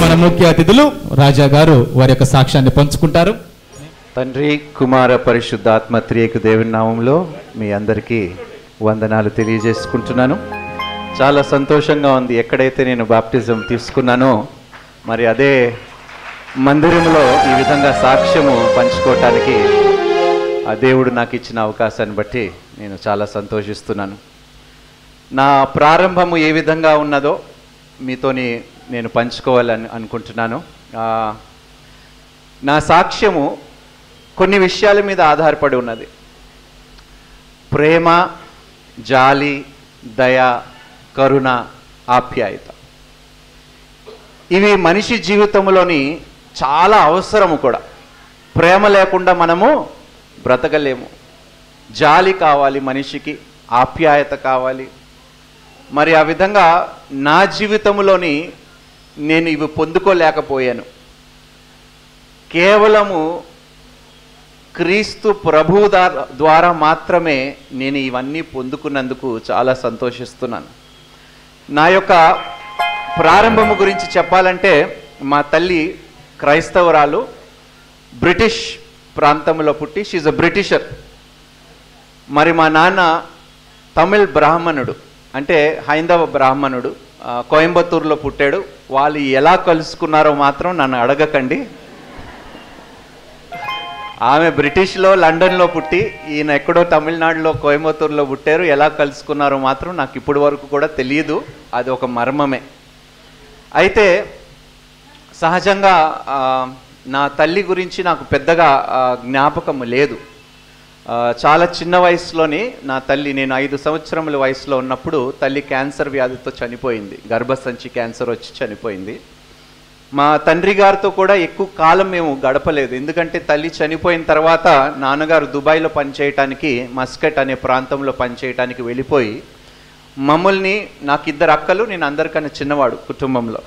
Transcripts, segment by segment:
మన ముఖ్య అతిథులు రాజా గారు వారి యొక్క సాక్ష్యాన్ని పంచుకుంటారు తండ్రి కుమార పరిశుద్ధాత్మ త్రియకు దేవుని నామంలో మీ అందరికీ వందనాలు తెలియజేసుకుంటున్నాను చాలా సంతోషంగా ఉంది ఎక్కడైతే నేను బాప్టిజం తీసుకున్నానో మరి అదే మందిరంలో ఈ విధంగా సాక్ష్యము పంచుకోవటానికి ఆ దేవుడు నాకు ఇచ్చిన అవకాశాన్ని బట్టి నేను చాలా సంతోషిస్తున్నాను నా ప్రారంభము ఏ విధంగా ఉన్నదో మీతోని నేను పంచుకోవాలని అనుకుంటున్నాను ఆ, నా సాక్ష్యము కొన్ని విషయాల మీద ఆధారపడి ఉన్నది ప్రేమ జాలి దయ కరుణ ఆప్యాయత ఇవి మనిషి జీవితంలోని చాలా అవసరము కూడా ప్రేమ లేకుండా మనము బ్రతకలేము జాలి కావాలి మనిషికి ఆప్యాయత కావాలి మరి ఆ విధంగా నా జీవితంలోని నేను ఇవి పొందుకోలేకపోయాను కేవలము క్రీస్తు ప్రభు దార- ద్వారా మాత్రమే నేను ఇవన్నీ పొందుకున్నందుకు చాలా సంతోషిస్తున్నాను నా యొక్క ప్రారంభము గురించి చెప్పాలంటే మా తల్లి క్రైస్తవురాలు బ్రిటిష్ ప్రాంతంలో పుట్టి షీజ్ అ బ్రిటిషర్ మరి మా నాన్న తమిళ్ బ్రాహ్మణుడు అంటే హైందవ బ్రాహ్మణుడు ఆ, కోయంబత్తూరులో పుట్టాడు వాళ్ళు ఎలా కలుసుకున్నారో మాత్రం నన్ను అడగకండి ఆమె బ్రిటిష్లో లండన్లో పుట్టి ఈయన ఎక్కడో తమిళనాడులో కోయంబత్తూరులో పుట్టారు ఎలా కలుసుకున్నారో మాత్రం నాకు ఇప్పటి వరకు కూడా తెలియదు అది ఒక మర్మమే అయితే సహజంగా ఆ, నా తల్లి గురించి నాకు పెద్దగా ఆ, జ్ఞాపకం లేదు ఆ, చాలా చిన్న వయసులోని నా తల్లి నేను ఐదు సంవత్సరముల వయసులో ఉన్నప్పుడు తల్లి క్యాన్సర్ వ్యాధితో చనిపోయింది గర్భసంచి క్యాన్సర్ వచ్చి చనిపోయింది మా తండ్రి గారితో కూడా ఎక్కువ కాలం మేము గడపలేదు ఎందుకంటే తల్లి చనిపోయిన తర్వాత నాన్నగారు దుబాయ్లో పనిచేయటానికి మస్కట్ అనే ప్రాంతంలో పనిచేయటానికి వెళ్ళిపోయి మమ్మల్ని నాకు ఇద్దరు అక్కలు నేను అందరికన్నా చిన్నవాడు కుటుంబంలో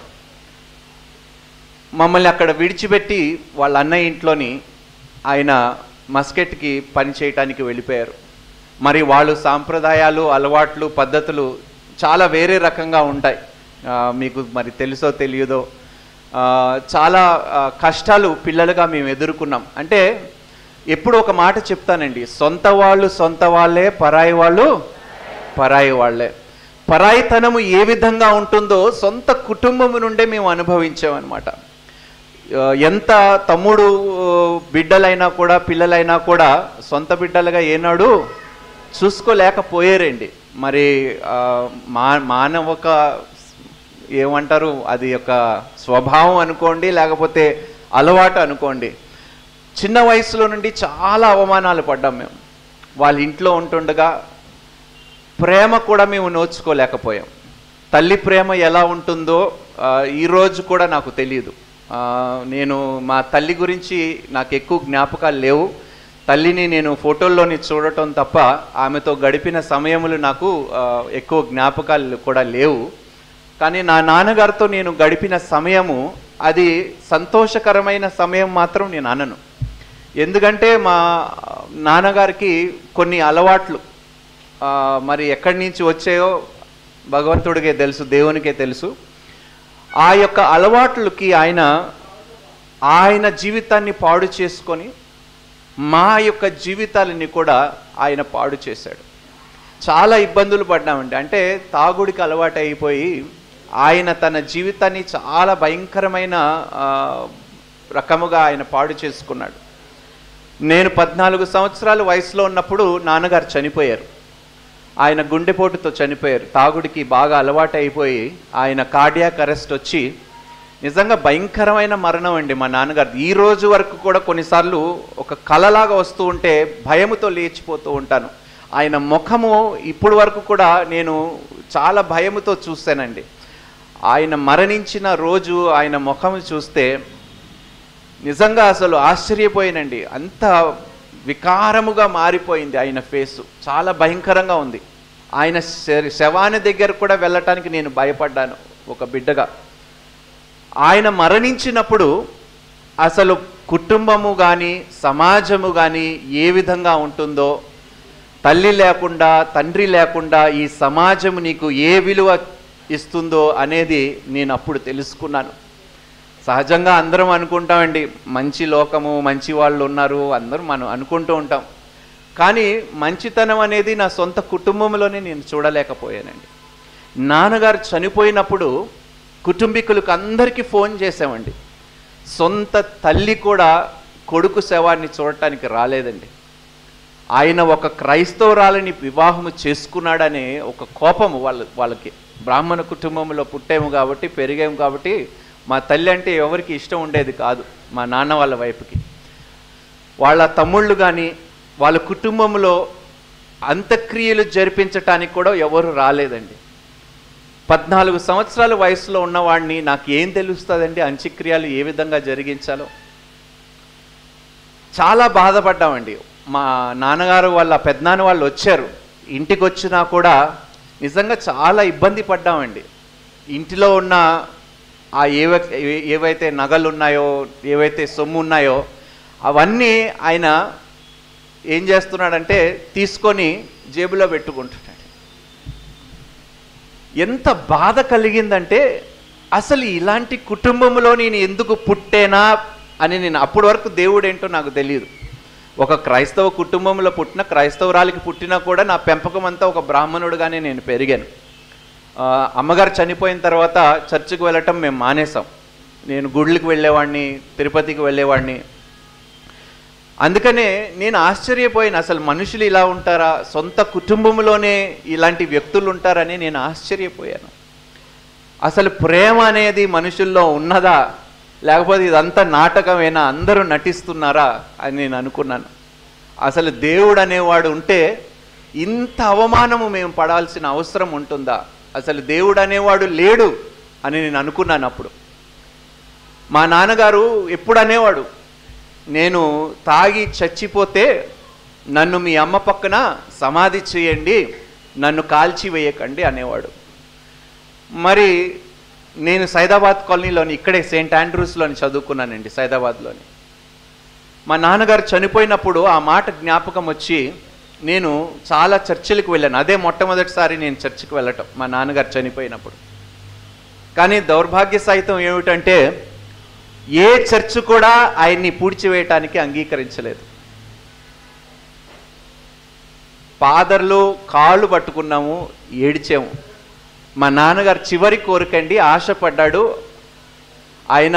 మమ్మల్ని అక్కడ విడిచిపెట్టి వాళ్ళ అన్నయ్య ఇంట్లోని ఆయన మస్కెట్కి పని చేయటానికి వెళ్ళిపోయారు మరి వాళ్ళు సాంప్రదాయాలు అలవాట్లు పద్ధతులు చాలా వేరే రకంగా ఉంటాయి ఆ, మీకు మరి తెలుసో తెలియదో ఆ, చాలా ఆ, కష్టాలు పిల్లలుగా మేము ఎదుర్కొన్నాం అంటే ఎప్పుడు ఒక మాట చెప్తానండి సొంత వాళ్ళు సొంత వాళ్ళే పరాయి వాళ్ళు పరాయి వాళ్ళే పరాయితనము ఏ విధంగా ఉంటుందో సొంత కుటుంబం నుండే మేము అనుభవించామన్నమాట ఆ, ఎంత తమ్ముడు ఆ, బిడ్డలైనా కూడా పిల్లలైనా కూడా సొంత బిడ్డలుగా ఏనాడు చూసుకోలేకపోయారండి మరి ఆ, మా మానవక ఏమంటారు అది ఒక స్వభావం అనుకోండి లేకపోతే అలవాటు అనుకోండి చిన్న వయసులో నుండి చాలా అవమానాలు పడ్డాం మేము వాళ్ళ ఇంట్లో ఉంటుండగా ప్రేమ కూడా మేము నోచుకోలేకపోయాం తల్లి ప్రేమ ఎలా ఉంటుందో ఆ, ఈ రోజు కూడా నాకు తెలియదు ఆ, నేను మా తల్లి గురించి నాకు ఎక్కువ జ్ఞాపకాలు లేవు తల్లిని నేను ఫోటోల్లోని చూడటం తప్ప ఆమెతో గడిపిన సమయములు నాకు ఆ, ఎక్కువ జ్ఞాపకాలు కూడా లేవు కానీ నా నాన్నగారితో నేను గడిపిన సమయము అది సంతోషకరమైన సమయం మాత్రం నేను అనను ఎందుకంటే మా నాన్నగారికి కొన్ని అలవాట్లు ఆ, మరి ఎక్కడి నుంచి వచ్చాయో భగవంతుడికే తెలుసు దేవునికే తెలుసు ఆ యొక్క అలవాట్లకి ఆయన ఆయన జీవితాన్ని పాడు చేసుకొని మా యొక్క జీవితాలని కూడా ఆయన పాడు చేశాడు చాలా ఇబ్బందులు పడ్డామండి అంటే తాగుడికి అలవాటు అయిపోయి ఆయన తన జీవితాన్ని చాలా భయంకరమైన ఆ, రకముగా ఆయన పాడు చేసుకున్నాడు నేను పద్నాలుగు సంవత్సరాల వయసులో ఉన్నప్పుడు నాన్నగారు చనిపోయారు ఆయన గుండెపోటుతో చనిపోయారు తాగుడికి బాగా అలవాటు అయిపోయి ఆయన కార్డియాక్ అరెస్ట్ వచ్చి నిజంగా భయంకరమైన మరణం అండి మా నాన్నగారు ఈ రోజు వరకు కూడా కొన్నిసార్లు ఒక కలలాగా వస్తూ ఉంటే భయముతో లేచిపోతూ ఉంటాను ఆయన ముఖము ఇప్పుడు వరకు కూడా నేను చాలా భయముతో చూశానండి ఆయన మరణించిన రోజు ఆయన ముఖం చూస్తే నిజంగా అసలు ఆశ్చర్యపోయినండి అంత వికారముగా మారిపోయింది ఆయన ఫేసు చాలా భయంకరంగా ఉంది ఆయన శ- శవాని దగ్గర కూడా వెళ్ళటానికి నేను భయపడ్డాను ఒక బిడ్డగా ఆయన మరణించినప్పుడు అసలు కుటుంబము కానీ సమాజము కానీ ఏ విధంగా ఉంటుందో తల్లి లేకుండా తండ్రి లేకుండా ఈ సమాజం నీకు ఏ విలువ ఇస్తుందో అనేది నేను అప్పుడు తెలుసుకున్నాను సహజంగా అందరం అనుకుంటామండి మంచి లోకము మంచి వాళ్ళు ఉన్నారు అందరూ మనం అనుకుంటూ ఉంటాం కానీ మంచితనం అనేది నా సొంత కుటుంబంలోనే నేను చూడలేకపోయానండి నాన్నగారు చనిపోయినప్పుడు కుటుంబీకులకు అందరికీ ఫోన్ చేసామండి సొంత తల్లి కూడా కొడుకు శవాన్ని చూడటానికి రాలేదండి ఆయన ఒక క్రైస్తవురాలని వివాహము చేసుకున్నాడనే ఒక కోపము వాళ్ళ వాళ్ళకి బ్రాహ్మణ కుటుంబంలో పుట్టాము కాబట్టి పెరిగాము కాబట్టి మా తల్లి అంటే ఎవరికి ఇష్టం ఉండేది కాదు మా నాన్న వాళ్ళ వైపుకి వాళ్ళ తమ్ముళ్ళు కానీ వాళ్ళ కుటుంబంలో అంత్యక్రియలు జరిపించటానికి కూడా ఎవరు రాలేదండి పద్నాలుగు సంవత్సరాల వయసులో ఉన్నవాడిని నాకు ఏం తెలుస్తుందండి అంత్యక్రియలు ఏ విధంగా జరిగించాలో చాలా బాధపడ్డామండి మా నాన్నగారు వాళ్ళ పెద్దనాన్న వాళ్ళు వచ్చారు ఇంటికి వచ్చినా కూడా నిజంగా చాలా ఇబ్బంది పడ్డామండి ఇంటిలో ఉన్న ఆ ఏవ ఏ- ఏవైతే నగలు ఉన్నాయో ఏవైతే సొమ్ము ఉన్నాయో అవన్నీ ఆయన ఏం చేస్తున్నాడంటే తీసుకొని జేబులో పెట్టుకుంటున్నాడు ఎంత బాధ కలిగిందంటే అసలు ఇలాంటి కుటుంబంలో నేను ఎందుకు పుట్టేనా అని నేను అప్పటి వరకు దేవుడు ఏంటో నాకు తెలియదు ఒక క్రైస్తవ కుటుంబంలో పుట్టిన క్రైస్తవురాలికి పుట్టినా కూడా నా పెంపకం అంతా ఒక బ్రాహ్మణుడుగానే నేను పెరిగాను ఆ, అమ్మగారు చనిపోయిన తర్వాత చర్చికి వెళ్ళటం మేము మానేసాం నేను గుళ్ళకి వెళ్ళేవాడిని తిరుపతికి వెళ్ళేవాడిని అందుకనే నేను ఆశ్చర్యపోయాను అసలు మనుషులు ఇలా ఉంటారా సొంత కుటుంబంలోనే ఇలాంటి వ్యక్తులు ఉంటారని నేను ఆశ్చర్యపోయాను అసలు ప్రేమ అనేది మనుషుల్లో ఉన్నదా లేకపోతే ఇదంతా నాటకమేనా అందరూ నటిస్తున్నారా అని నేను అనుకున్నాను అసలు దేవుడు అనేవాడు ఉంటే ఇంత అవమానము మేము పడాల్సిన అవసరం ఉంటుందా అసలు దేవుడు అనేవాడు లేడు అని నేను అనుకున్నాను అప్పుడు మా నాన్నగారు ఎప్పుడు అనేవాడు నేను తాగి చచ్చిపోతే నన్ను మీ అమ్మ పక్కన సమాధి చేయండి నన్ను కాల్చి వేయకండి అనేవాడు మరి నేను సైదాబాద్ కాలనీలోని ఇక్కడే సెయింట్ ఆండ్రూస్లోని చదువుకున్నానండి సైదాబాద్లోని మా నాన్నగారు చనిపోయినప్పుడు ఆ మాట జ్ఞాపకం వచ్చి నేను చాలా చర్చిలకు వెళ్ళాను అదే మొట్టమొదటిసారి నేను చర్చికి వెళ్ళటం మా నాన్నగారు చనిపోయినప్పుడు కానీ దౌర్భాగ్య సహితం ఏమిటంటే ఏ చర్చ్ కూడా ఆయన్ని పూడ్చివేయటానికి అంగీకరించలేదు ఫాదర్లు కాళ్ళు పట్టుకున్నాము ఏడిచాము మా నాన్నగారు చివరి కోరికండి ఆశపడ్డాడు ఆయన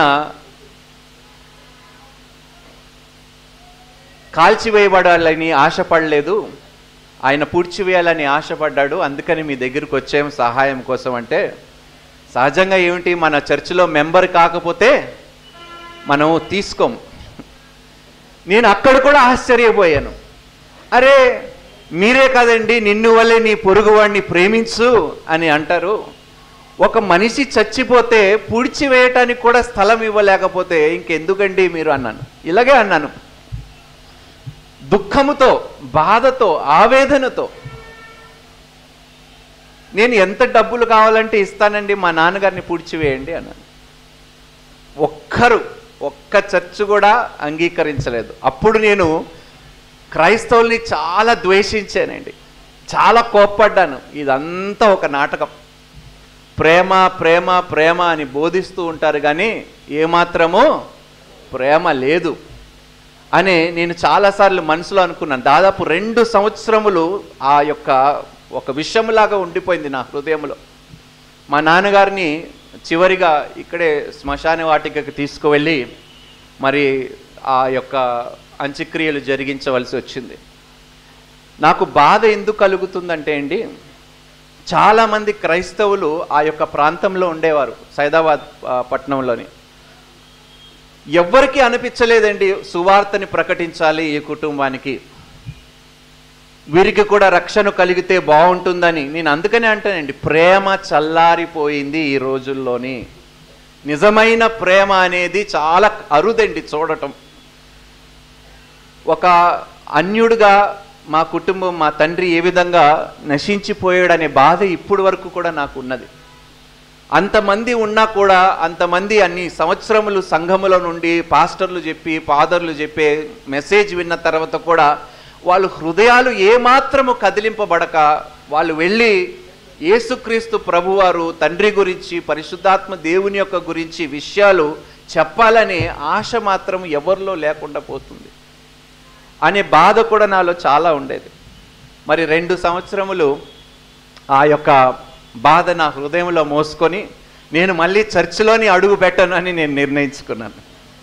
కాల్చివేయబడాలని ఆశపడలేదు ఆయన పూడ్చివేయాలని ఆశపడ్డాడు అందుకని మీ దగ్గరికి వచ్చాము సహాయం కోసం అంటే సహజంగా ఏమిటి మన చర్చిలో మెంబర్ కాకపోతే మనం తీసుకోం నేను అక్కడ కూడా ఆశ్చర్యపోయాను అరే మీరే కదండి నిన్ను వల్లే నీ పొరుగువాడిని ప్రేమించు అని అంటారు ఒక మనిషి చచ్చిపోతే పూడ్చివేయటానికి కూడా స్థలం ఇవ్వలేకపోతే ఇంకెందుకండి మీరు అన్నాను ఇలాగే అన్నాను దుఃఖముతో బాధతో ఆవేదనతో నేను ఎంత డబ్బులు కావాలంటే ఇస్తానండి మా నాన్నగారిని పూడ్చివేయండి అన్నాను ఒక్కరు ఒక్క చర్చ్ కూడా అంగీకరించలేదు అప్పుడు నేను క్రైస్తవుల్ని చాలా ద్వేషించానండి చాలా కోప్పడ్డాను ఇదంతా ఒక నాటకం ప్రేమ ప్రేమ ప్రేమ అని బోధిస్తూ ఉంటారు కానీ ఏమాత్రమో ప్రేమ లేదు అని నేను చాలాసార్లు మనసులో అనుకున్నాను దాదాపు రెండు సంవత్సరములు ఆ యొక్క ఒక విషయంలాగా ఉండిపోయింది నా హృదయంలో మా నాన్నగారిని చివరిగా ఇక్కడే శ్మశాన వాటికకి తీసుకువెళ్ళి మరి ఆ యొక్క అంత్యక్రియలు జరిగించవలసి వచ్చింది నాకు బాధ ఎందుకు కలుగుతుందంటే అండి చాలామంది క్రైస్తవులు ఆ యొక్క ప్రాంతంలో ఉండేవారు సైదాబాద్ ఆ, పట్టణంలోని ఎవ్వరికీ అనిపించలేదండి సువార్తని ప్రకటించాలి ఈ కుటుంబానికి వీరికి కూడా రక్షణ కలిగితే బాగుంటుందని నేను అందుకనే అంటానండి ప్రేమ చల్లారిపోయింది ఈ రోజుల్లోని నిజమైన ప్రేమ అనేది చాలా అరుదండి చూడటం ఒక అన్యుడుగా మా కుటుంబం మా తండ్రి ఏ విధంగా నశించిపోయాడనే బాధ ఇప్పుడు వరకు కూడా నాకు ఉన్నది అంతమంది ఉన్నా కూడా అంతమంది అన్ని సంవత్సరములు సంఘముల నుండి పాస్టర్లు చెప్పి ఫాదర్లు చెప్పే మెసేజ్ విన్న తర్వాత కూడా వాళ్ళు హృదయాలు ఏమాత్రము కదిలింపబడక వాళ్ళు వెళ్ళి యేసుక్రీస్తు ప్రభువారు తండ్రి గురించి పరిశుద్ధాత్మ దేవుని యొక్క గురించి విషయాలు చెప్పాలనే ఆశ మాత్రం ఎవరిలో లేకుండా పోతుంది అనే బాధ కూడా నాలో చాలా ఉండేది మరి రెండు సంవత్సరములు ఆ యొక్క బాధ నా హృదయంలో మోసుకొని నేను మళ్ళీ చర్చిలోని అడుగు పెట్టను అని నేను నిర్ణయించుకున్నాను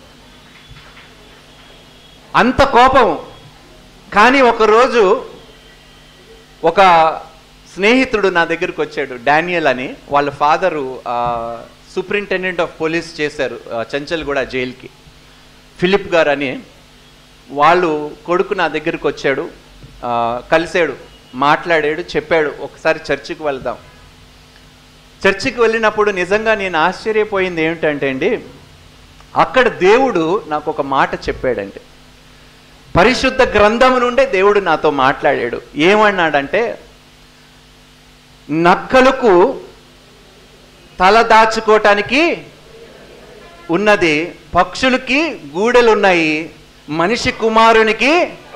అంత కోపం కానీ ఒకరోజు ఒక స్నేహితుడు నా దగ్గరికి వచ్చాడు డానియల్ అని వాళ్ళ ఫాదరు సూపరింటెండెంట్ ఆఫ్ పోలీస్ చేశారు ఆ, చంచల్గూడ జైలుకి ఫిలిప్ గారు అని వాళ్ళు కొడుకు నా దగ్గరికి వచ్చాడు ఆ, కలిశాడు మాట్లాడాడు చెప్పాడు ఒకసారి చర్చికి వెళ్దాం చర్చికి వెళ్ళినప్పుడు నిజంగా నేను ఆశ్చర్యపోయింది ఏమిటంటే అండి అక్కడ దేవుడు నాకు ఒక మాట చెప్పాడండి పరిశుద్ధ గ్రంథము నుండే దేవుడు నాతో మాట్లాడాడు ఏమన్నాడంటే నక్కలకు తల దాచుకోవటానికి ఉన్నది పక్షులకి గూడెలు ఉన్నాయి మనిషి కుమారునికి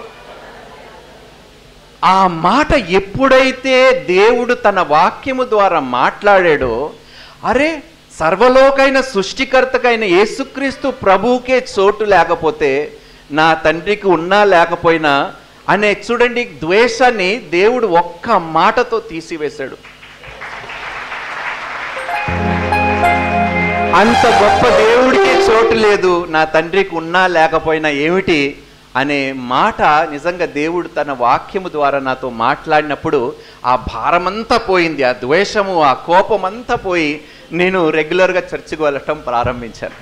ఆ మాట ఎప్పుడైతే దేవుడు తన వాక్యము ద్వారా మాట్లాడాడో అరే సర్వలోకైన సృష్టికర్తకైన యేసుక్రీస్తు ప్రభువుకే చోటు లేకపోతే నా తండ్రికి ఉన్నా లేకపోయినా అనే చూడండి ద్వేషాన్ని దేవుడు ఒక్క మాటతో తీసివేశాడు అంత గొప్ప దేవుడికే చోటు లేదు నా తండ్రికి ఉన్నా లేకపోయినా ఏమిటి అనే మాట నిజంగా దేవుడు తన వాక్యము ద్వారా నాతో మాట్లాడినప్పుడు ఆ భారమంతా పోయింది ఆ ద్వేషము ఆ కోపం అంతా పోయి నేను రెగ్యులర్గా చర్చికి వెళ్ళటం ప్రారంభించాను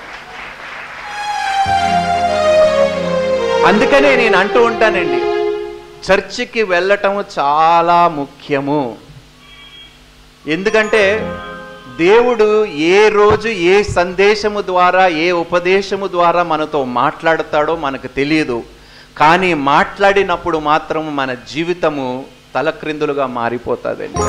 అందుకనే నేను అంటూ ఉంటానండి చర్చికి వెళ్ళటం చాలా ముఖ్యము ఎందుకంటే దేవుడు ఏ రోజు ఏ సందేశము ద్వారా ఏ ఉపదేశము ద్వారా మనతో మాట్లాడతాడో మనకు తెలియదు కానీ మాట్లాడినప్పుడు మాత్రం మన జీవితము తలక్రిందులుగా మారిపోతుందండి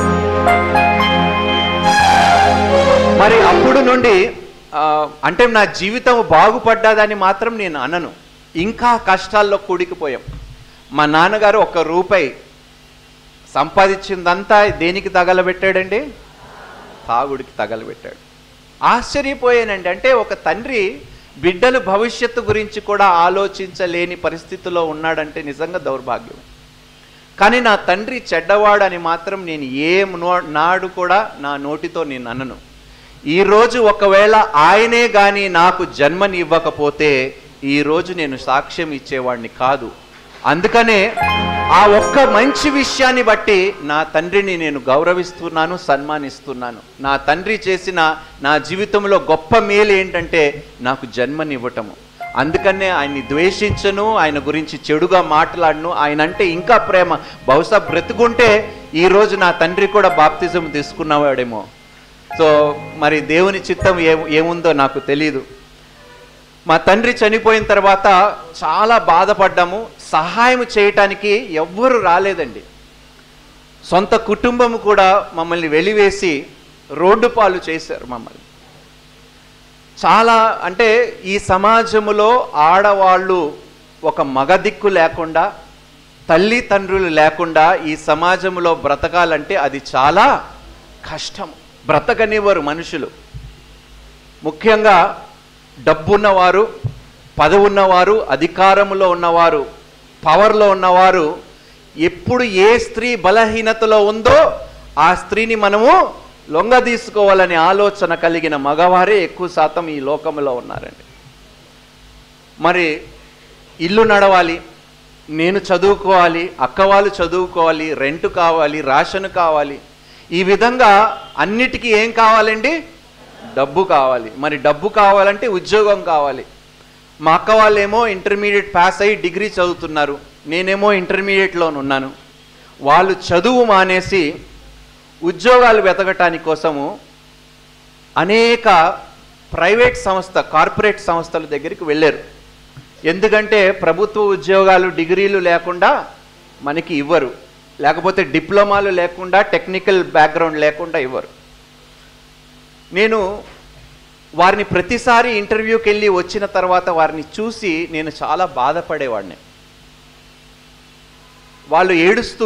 మరి అప్పుడు నుండి ఆ, అంటే నా జీవితం బాగుపడ్డదని మాత్రం నేను అనను ఇంకా కష్టాల్లో కూడికిపోయాం మా నాన్నగారు ఒక్క రూపాయి సంపాదించిందంతా దేనికి తగలబెట్టాడండి తాగుడికి తగలబెట్టాడు ఆశ్చర్యపోయానండి అంటే ఒక తండ్రి బిడ్డలు భవిష్యత్తు గురించి కూడా ఆలోచించలేని పరిస్థితిలో ఉన్నాడంటే నిజంగా దౌర్భాగ్యం కానీ నా తండ్రి చెడ్డవాడని మాత్రం నేను ఏ నో- నాడు కూడా నా నోటితో నేను అనను ఈరోజు ఒకవేళ ఆయనే కానీ నాకు జన్మని ఇవ్వకపోతే ఈరోజు నేను సాక్ష్యం ఇచ్చేవాడిని కాదు అందుకనే ఆ ఒక్క మంచి విషయాన్ని బట్టి నా తండ్రిని నేను గౌరవిస్తున్నాను సన్మానిస్తున్నాను నా తండ్రి చేసిన నా జీవితంలో గొప్ప మేలు ఏంటంటే నాకు జన్మనివ్వటము అందుకనే ఆయన్ని ద్వేషించను ఆయన గురించి చెడుగా మాట్లాడను ఆయన అంటే ఇంకా ప్రేమ బహుశా బ్రతుకుంటే ఈరోజు నా తండ్రి కూడా బాప్తిజం తీసుకున్నవాడేమో సో మరి దేవుని చిత్తం ఏ ఏముందో నాకు తెలియదు మా తండ్రి చనిపోయిన తర్వాత చాలా బాధపడ్డాము సహాయం చేయటానికి ఎవ్వరు రాలేదండి సొంత కుటుంబం కూడా మమ్మల్ని వెలివేసి రోడ్డు పాలు చేశారు మమ్మల్ని చాలా అంటే ఈ సమాజములో ఆడవాళ్ళు ఒక మగ దిక్కు లేకుండా తల్లి తండ్రులు లేకుండా ఈ సమాజంలో బ్రతకాలంటే అది చాలా కష్టం బ్రతకనివ్వరు మనుషులు ముఖ్యంగా డబ్బున్నవారు పదవున్నవారు అధికారంలో ఉన్నవారు పవర్లో ఉన్నవారు ఎప్పుడు ఏ స్త్రీ బలహీనతలో ఉందో ఆ స్త్రీని మనము లొంగ తీసుకోవాలనే ఆలోచన కలిగిన మగవారే ఎక్కువ శాతం ఈ లోకంలో ఉన్నారండి మరి ఇల్లు నడవాలి నేను చదువుకోవాలి అక్క వాళ్ళు చదువుకోవాలి రెంట్ కావాలి రేషన్ కావాలి ఈ విధంగా అన్నిటికీ ఏం కావాలండి డబ్బు కావాలి మరి డబ్బు కావాలంటే ఉద్యోగం కావాలి మా అక్క వాళ్ళేమో ఇంటర్మీడియట్ పాస్ అయ్యి డిగ్రీ చదువుతున్నారు నేనేమో ఇంటర్మీడియట్లో ఉన్నాను వాళ్ళు చదువు మానేసి ఉద్యోగాలు వెతకటానికి కోసము అనేక ప్రైవేట్ సంస్థ కార్పొరేట్ సంస్థల దగ్గరికి వెళ్ళారు ఎందుకంటే ప్రభుత్వ ఉద్యోగాలు డిగ్రీలు లేకుండా మనకి ఇవ్వరు లేకపోతే డిప్లొమాలు లేకుండా టెక్నికల్ బ్యాక్గ్రౌండ్ లేకుండా ఇవ్వరు నేను వారిని ప్రతిసారి ఇంటర్వ్యూకి వెళ్ళి వచ్చిన తర్వాత వారిని చూసి నేను చాలా బాధపడేవాడిని వాళ్ళు ఏడుస్తూ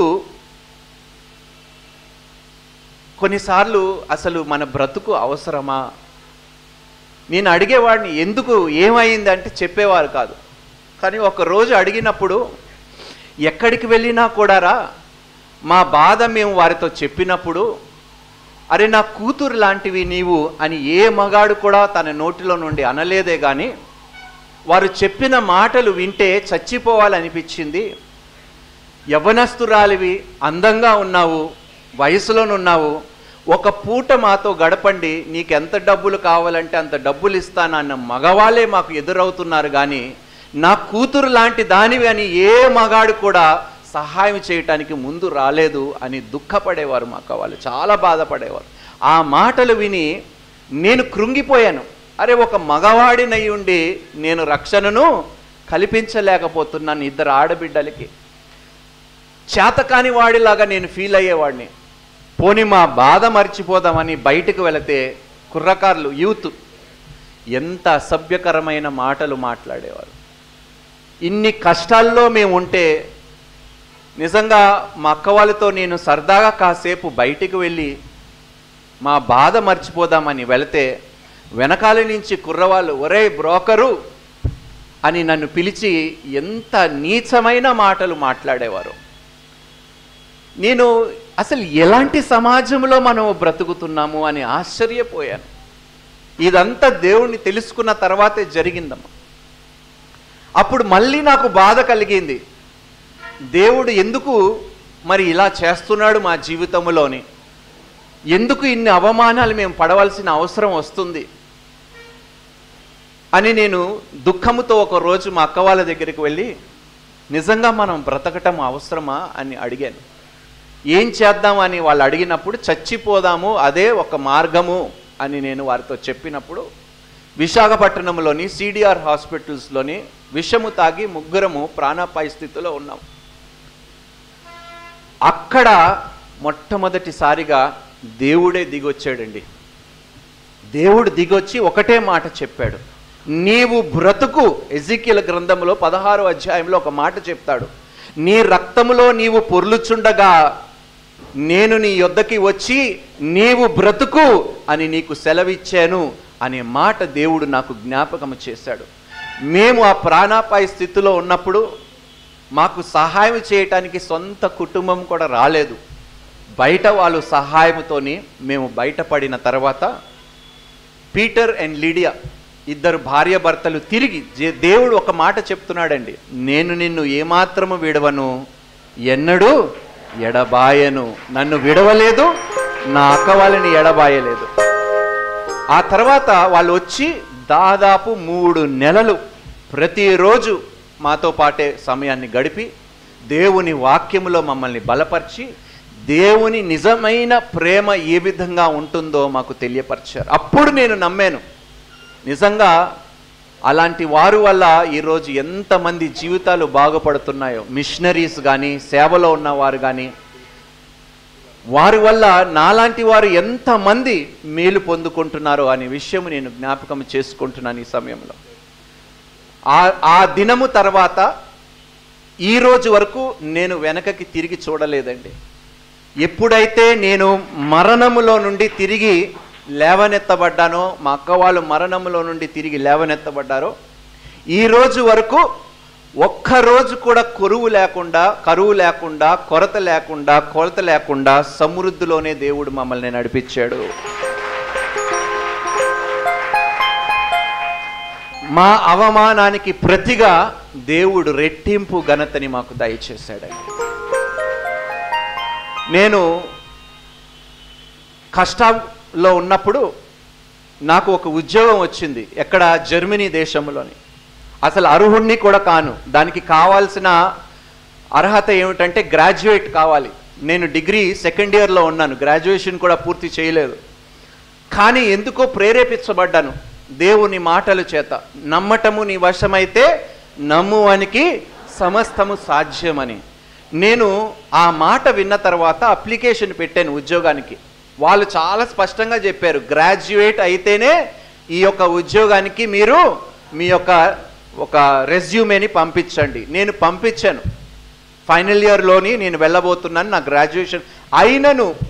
కొన్నిసార్లు అసలు మన బ్రతుకు అవసరమా నేను అడిగేవాడిని ఎందుకు ఏమైంది అంటే చెప్పేవారు కాదు కానీ ఒక రోజు అడిగినప్పుడు ఎక్కడికి వెళ్ళినా కూడా రా మా బాధ మేము వారితో చెప్పినప్పుడు అరే నా కూతురు లాంటివి నీవు అని ఏ మగాడు కూడా తన నోటిలో నుండి అనలేదే కానీ వారు చెప్పిన మాటలు వింటే చచ్చిపోవాలనిపించింది యవనస్తురాలివి అందంగా ఉన్నావు వయసులోనున్నావు ఒక పూట మాతో గడపండి నీకు ఎంత డబ్బులు కావాలంటే అంత డబ్బులు ఇస్తానన్న మగవాళ్ళే మాకు ఎదురవుతున్నారు కానీ నా కూతురు లాంటి దానివి అని ఏ మగాడు కూడా సహాయం చేయటానికి ముందు రాలేదు అని దుఃఖపడేవారు మా అక్క వాళ్ళు చాలా బాధపడేవారు ఆ మాటలు విని నేను కృంగిపోయాను అరే ఒక మగవాడినై ఉండి నేను రక్షణను కల్పించలేకపోతున్నాను ఇద్దరు ఆడబిడ్డలకి చేతకాని వాడిలాగా నేను ఫీల్ అయ్యేవాడిని పోని మా బాధ మర్చిపోదామని బయటకు వెళితే కుర్రకారులు యూత్ ఎంత అసభ్యకరమైన మాటలు మాట్లాడేవారు ఇన్ని కష్టాల్లో మేము ఉంటే నిజంగా మా అక్క వాళ్ళతో నేను సరదాగా కాసేపు బయటికి వెళ్ళి మా బాధ మర్చిపోదామని వెళితే వెనకాల నుంచి కుర్రవాళ్ళు ఒరే బ్రోకరు అని నన్ను పిలిచి ఎంత నీచమైన మాటలు మాట్లాడేవారు నేను అసలు ఎలాంటి సమాజంలో మనం బ్రతుకుతున్నాము అని ఆశ్చర్యపోయాను ఇదంతా దేవుణ్ణి తెలుసుకున్న తర్వాతే జరిగిందమ్మా అప్పుడు మళ్ళీ నాకు బాధ కలిగింది దేవుడు ఎందుకు మరి ఇలా చేస్తున్నాడు మా జీవితంలోని ఎందుకు ఇన్ని అవమానాలు మేము పడవలసిన అవసరం వస్తుంది అని నేను దుఃఖముతో ఒక రోజు మా అక్క వాళ్ళ దగ్గరికి వెళ్ళి నిజంగా మనం బ్రతకటం అవసరమా అని అడిగాను ఏం చేద్దామని వాళ్ళు అడిగినప్పుడు చచ్చిపోదాము అదే ఒక మార్గము అని నేను వారితో చెప్పినప్పుడు విశాఖపట్నంలోని సిడిఆర్ హాస్పిటల్స్లోని విషము తాగి ముగ్గురము ప్రాణాపాయ స్థితిలో ఉన్నాం అక్కడ మొట్టమొదటిసారిగా దేవుడే దిగొచ్చాడండి దేవుడు దిగొచ్చి ఒకటే మాట చెప్పాడు నీవు బ్రతుకు ఎజికిల గ్రంథంలో పదహారో అధ్యాయంలో ఒక మాట చెప్తాడు నీ రక్తములో నీవు పొర్లుచుండగా నేను నీ యొద్దకి వచ్చి నీవు బ్రతుకు అని నీకు సెలవిచ్చాను అనే మాట దేవుడు నాకు జ్ఞాపకం చేశాడు మేము ఆ ప్రాణాపాయ స్థితిలో ఉన్నప్పుడు మాకు సహాయం చేయటానికి సొంత కుటుంబం కూడా రాలేదు బయట వాళ్ళు సహాయంతోని మేము బయటపడిన తర్వాత పీటర్ అండ్ లీడియా ఇద్దరు భార్య భర్తలు తిరిగి జే- దేవుడు ఒక మాట చెప్తున్నాడండి నేను నిన్ను ఏమాత్రము విడవను ఎన్నడూ ఎడబాయను నన్ను విడవలేదు నా అక్క వాళ్ళని ఎడబాయలేదు ఆ తర్వాత వాళ్ళు వచ్చి దాదాపు మూడు నెలలు ప్రతిరోజు మాతో పాటే సమయాన్ని గడిపి దేవుని వాక్యములో మమ్మల్ని బలపరిచి దేవుని నిజమైన ప్రేమ ఏ విధంగా ఉంటుందో మాకు తెలియపరిచారు అప్పుడు నేను నమ్మాను నిజంగా అలాంటి వారు వల్ల ఈరోజు ఎంతమంది జీవితాలు బాగుపడుతున్నాయో మిషనరీస్ కానీ సేవలో ఉన్నవారు కానీ వారి వల్ల నాలాంటి వారు ఎంతమంది మేలు పొందుకుంటున్నారో అనే విషయం నేను జ్ఞాపకం చేసుకుంటున్నాను ఈ సమయంలో ఆ ఆ దినము తర్వాత ఈ రోజు వరకు నేను వెనకకి తిరిగి చూడలేదండి ఎప్పుడైతే నేను మరణములో నుండి తిరిగి లేవనెత్తబడ్డానో మా అక్క వాళ్ళు మరణములో నుండి తిరిగి లేవనెత్తబడ్డారో ఈ రోజు వరకు ఒక్క రోజు కూడా కొరువు లేకుండా కరువు లేకుండా కొరత లేకుండా కొరత లేకుండా సమృద్ధిలోనే దేవుడు మమ్మల్ని నడిపించాడు మా అవమానానికి ప్రతిగా దేవుడు రెట్టింపు ఘనతని మాకు దయచేశాడండి నేను కష్టంలో ఉన్నప్పుడు నాకు ఒక ఉద్యోగం వచ్చింది ఎక్కడ జర్మనీ దేశంలోని అసలు అర్హుణ్ణి కూడా కాను దానికి కావాల్సిన అర్హత ఏమిటంటే గ్రాడ్యుయేట్ కావాలి నేను డిగ్రీ సెకండ్ ఇయర్లో ఉన్నాను గ్రాడ్యుయేషన్ కూడా పూర్తి చేయలేదు కానీ ఎందుకో ప్రేరేపించబడ్డాను దేవుని మాటల చేత నమ్మటము నీ వశమైతే నమ్మువానికి సమస్తము సాధ్యమని నేను ఆ మాట విన్న తర్వాత అప్లికేషన్ పెట్టాను ఉద్యోగానికి వాళ్ళు చాలా స్పష్టంగా చెప్పారు గ్రాడ్యుయేట్ అయితేనే ఈ యొక్క ఉద్యోగానికి మీరు మీ యొక్క ఒక రెజ్యూమేని పంపించండి నేను పంపించాను ఫైనల్ ఇయర్లోని నేను వెళ్ళబోతున్నాను నా గ్రాడ్యుయేషన్ అయినను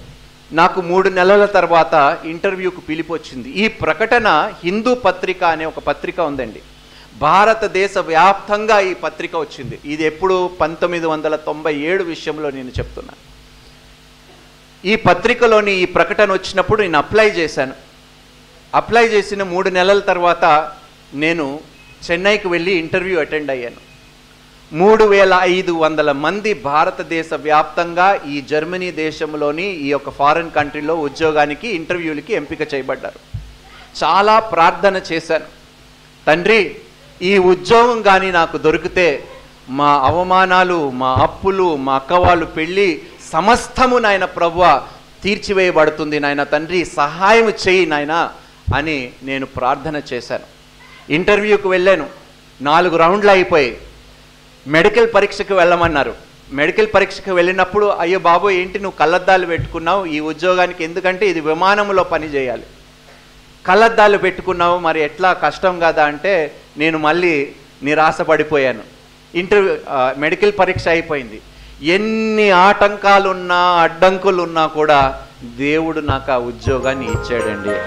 నాకు మూడు నెలల తర్వాత ఇంటర్వ్యూకు పిలిపి వచ్చింది ఈ ప్రకటన హిందూ పత్రిక అనే ఒక పత్రిక ఉందండి భారతదేశ వ్యాప్తంగా ఈ పత్రిక వచ్చింది ఇది ఎప్పుడు పంతొమ్మిది వందల తొంభై ఏడు విషయంలో నేను చెప్తున్నాను ఈ పత్రికలోని ఈ ప్రకటన వచ్చినప్పుడు నేను అప్లై చేశాను అప్లై చేసిన మూడు నెలల తర్వాత నేను చెన్నైకి వెళ్ళి ఇంటర్వ్యూ అటెండ్ అయ్యాను మూడు వేల ఐదు వందల మంది భారతదేశ వ్యాప్తంగా ఈ జర్మనీ దేశంలోని ఈ యొక్క ఫారిన్ కంట్రీలో ఉద్యోగానికి ఇంటర్వ్యూలకి ఎంపిక చేయబడ్డారు చాలా ప్రార్థన చేశాను తండ్రి ఈ ఉద్యోగం కానీ నాకు దొరికితే మా అవమానాలు మా అప్పులు మా అక్క వాళ్ళు పెళ్ళి సమస్తము నాయన ప్రభువ తీర్చివేయబడుతుంది నాయన తండ్రి సహాయం చేయి నాయన అని నేను ప్రార్థన చేశాను ఇంటర్వ్యూకి వెళ్ళాను నాలుగు రౌండ్లు అయిపోయి మెడికల్ పరీక్షకు వెళ్ళమన్నారు మెడికల్ పరీక్షకు వెళ్ళినప్పుడు అయ్యో బాబు ఏంటి నువ్వు కళ్ళద్దాలు పెట్టుకున్నావు ఈ ఉద్యోగానికి ఎందుకంటే ఇది విమానంలో పని చేయాలి కళ్ళద్దాలు పెట్టుకున్నావు మరి ఎట్లా కష్టం కదా అంటే నేను మళ్ళీ నిరాశపడిపోయాను ఇంటర్వ్యూ ఆ, మెడికల్ పరీక్ష అయిపోయింది ఎన్ని ఆటంకాలున్నా అడ్డంకులున్నా కూడా దేవుడు నాకు ఆ ఉద్యోగాన్ని ఇచ్చాడండి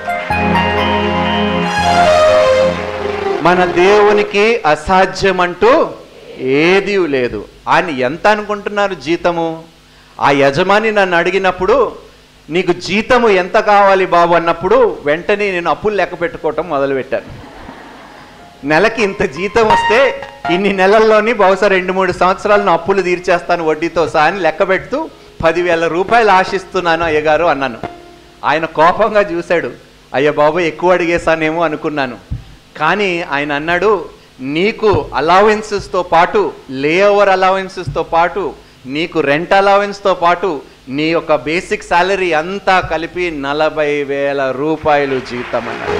మన దేవునికి అసాధ్యం అంటూ ఏదీ లేదు ఆయన ఎంత అనుకుంటున్నారు జీతము ఆ యజమాని నన్ను అడిగినప్పుడు నీకు జీతము ఎంత కావాలి బాబు అన్నప్పుడు వెంటనే నేను అప్పులు లెక్క పెట్టుకోవటం మొదలుపెట్టాను నెలకి ఇంత జీతం వస్తే ఇన్ని నెలల్లోని బహుశా రెండు మూడు సంవత్సరాలు నా అప్పులు తీర్చేస్తాను వడ్డీతో సహా అని లెక్క పెడుతూ పదివేల రూపాయలు ఆశిస్తున్నాను అయ్యగారు అన్నాను ఆయన కోపంగా చూశాడు అయ్య బాబు ఎక్కువ అడిగేశానేమో అనుకున్నాను కానీ ఆయన అన్నాడు నీకు అలవెన్సెస్తో పాటు లే ఓవర్ అలవెన్సెస్తో పాటు నీకు రెంట్ అలవెన్స్తో పాటు నీ యొక్క బేసిక్ శాలరీ అంతా కలిపి నలభై వేల రూపాయలు జీతం అన్నాడు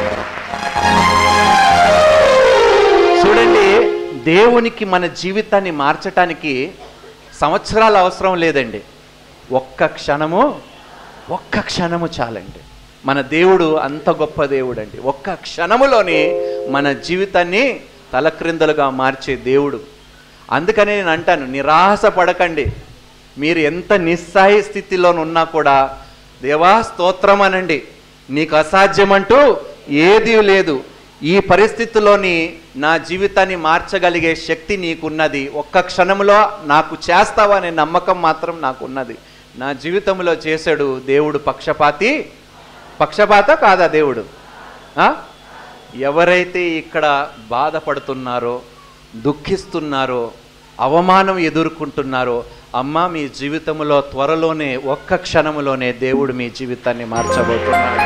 చూడండి దేవునికి మన జీవితాన్ని మార్చటానికి సంవత్సరాలు అవసరం లేదండి ఒక్క క్షణము ఒక్క క్షణము చాలండి మన దేవుడు అంత గొప్ప దేవుడు అండి ఒక్క క్షణములోనే మన జీవితాన్ని తలక్రిందలుగా మార్చే దేవుడు అందుకనే నేను అంటాను నిరాశ పడకండి మీరు ఎంత నిస్సాయ స్థితిలో ఉన్నా కూడా దేవా స్తోత్రం అనండి నీకు అసాధ్యమంటూ ఏదీ లేదు ఈ పరిస్థితిలోని నా జీవితాన్ని మార్చగలిగే శక్తి నీకున్నది ఒక్క క్షణంలో నాకు చేస్తావా అనే నమ్మకం మాత్రం నాకున్నది నా జీవితంలో చేశాడు దేవుడు పక్షపాతి పక్షపాత కాదా దేవుడు ఆ? ఎవరైతే ఇక్కడ బాధపడుతున్నారో దుఃఖిస్తున్నారో అవమానం ఎదుర్కొంటున్నారో అమ్మ మీ జీవితంలో త్వరలోనే ఒక్క క్షణములోనే దేవుడు మీ జీవితాన్ని మార్చబోతున్నాడు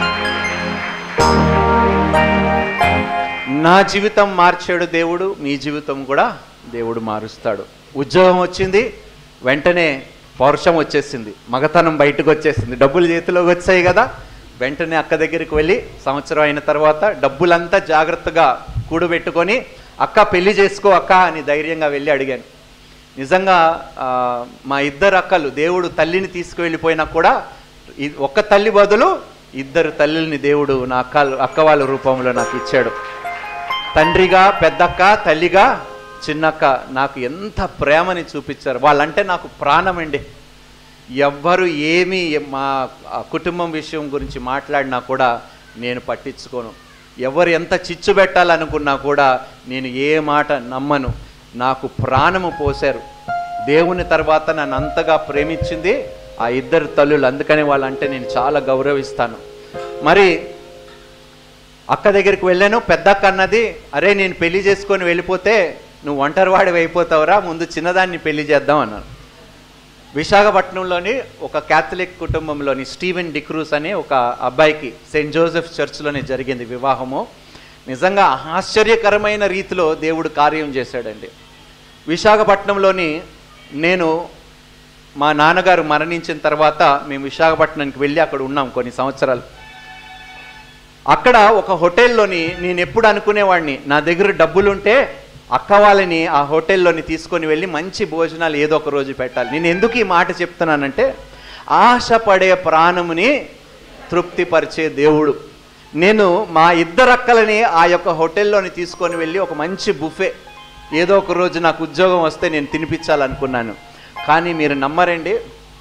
నా జీవితం మార్చాడు దేవుడు మీ జీవితం కూడా దేవుడు మారుస్తాడు ఉద్యోగం వచ్చింది వెంటనే పౌరుషం వచ్చేసింది మగతనం బయటకు వచ్చేసింది డబ్బులు చేతిలోకి వచ్చాయి కదా వెంటనే అక్క దగ్గరికి వెళ్ళి సంవత్సరం అయిన తర్వాత డబ్బులంతా జాగ్రత్తగా కూడబెట్టుకొని అక్క పెళ్లి చేసుకో అక్క అని ధైర్యంగా వెళ్ళి అడిగాను నిజంగా ఆ, మా ఇద్దరు అక్కలు దేవుడు తల్లిని తీసుకువెళ్ళిపోయినా కూడా ఈ ఒక్క తల్లి బదులు ఇద్దరు తల్లుల్ని దేవుడు నా అక్క అక్క వాళ్ళ రూపంలో నాకు ఇచ్చాడు తండ్రిగా పెద్దక్క తల్లిగా చిన్నక్క నాకు ఎంత ప్రేమని చూపించారు వాళ్ళంటే నాకు ప్రాణం అండి ఎవ్వరు ఏమీ మా ఆ కుటుంబం విషయం గురించి మాట్లాడినా కూడా నేను పట్టించుకోను ఎవరు ఎంత చిచ్చు పెట్టాలనుకున్నా కూడా నేను ఏ మాట నమ్మను నాకు ప్రాణము పోశారు దేవుని తర్వాత నన్ను అంతగా ప్రేమించింది ఆ ఇద్దరు తల్లులు అందుకని వాళ్ళంటే నేను చాలా గౌరవిస్తాను మరి అక్క దగ్గరికి వెళ్ళాను పెద్దక్క అన్నది అరే నేను పెళ్లి చేసుకొని వెళ్ళిపోతే నువ్వు ఒంటరివాడి అయిపోతావురా ముందు చిన్నదాన్ని పెళ్లి చేద్దాం అన్నాను విశాఖపట్నంలోని ఒక క్యాథలిక్ కుటుంబంలోని స్టీవెన్ డిక్రూస్ అనే ఒక అబ్బాయికి సెయింట్ జోసెఫ్ చర్చ్లోనే జరిగింది వివాహము నిజంగా ఆశ్చర్యకరమైన రీతిలో దేవుడు కార్యం చేశాడండి విశాఖపట్నంలోని నేను మా నాన్నగారు మరణించిన తర్వాత మేము విశాఖపట్నానికి వెళ్ళి అక్కడ ఉన్నాం కొన్ని సంవత్సరాలు అక్కడ ఒక హోటల్లోని నేను ఎప్పుడు అనుకునేవాడిని నా దగ్గర డబ్బులుంటే అక్క వాళ్ళని ఆ హోటల్లోని తీసుకొని వెళ్ళి మంచి భోజనాలు ఏదో ఒక రోజు పెట్టాలి నేను ఎందుకు ఈ మాట చెప్తున్నానంటే ఆశపడే ప్రాణముని తృప్తిపరిచే దేవుడు నేను మా ఇద్దరు అక్కలని ఆ యొక్క హోటల్లోని తీసుకొని వెళ్ళి ఒక మంచి బుఫే ఏదో ఒక రోజు నాకు ఉద్యోగం వస్తే నేను తినిపించాలనుకున్నాను కానీ మీరు నమ్మరండి